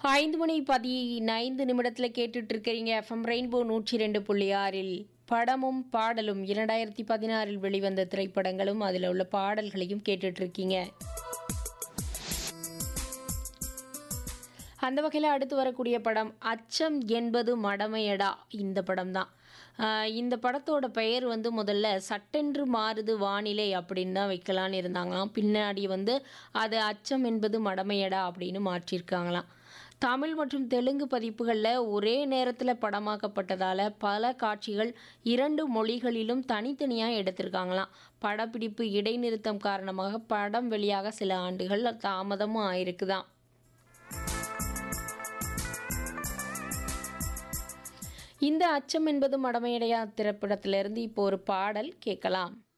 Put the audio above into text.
ஐந்து மணி பதினைந்து நிமிடத்தில் கேட்டுட்டு இருக்கிறீங்க எஃப்எம் ரெயின்போ நூற்றி ரெண்டு புள்ளி ஆறில் படமும் பாடலும் இரண்டாயிரத்தி பதினாறில் வெளிவந்த திரைப்படங்களும் அதில் உள்ள பாடல்களையும் கேட்டுட்டு இருக்கீங்க அந்த வகையில் அடுத்து வரக்கூடிய படம் அச்சம் என்பது மடமையடா இந்த படம் தான் இந்த படத்தோட பெயர் வந்து முதல்ல சட்டென்று மாறுது வானிலை அப்படின்னு தான் வைக்கலான்னு இருந்தாங்களாம் பின்னாடி வந்து அது அச்சம் என்பது மடமையடா அப்படின்னு மாற்றியிருக்காங்களாம் தமிழ் மற்றும் தெலுங்கு பதிப்புகளில் ஒரே நேரத்தில் படமாக்கப்பட்டதால் பல காட்சிகள் இரண்டு மொழிகளிலும் தனித்தனியாக எடுத்திருக்காங்களாம் படப்பிடிப்பு இடைநிறுத்தம் காரணமாக படம் வெளியாக சில ஆண்டுகள் தாமதமும் ஆயிருக்குதான் இந்த அச்சம் என்பது மடமையடையா திரைப்படத்திலிருந்து இப்போ ஒரு பாடல் கேட்கலாம்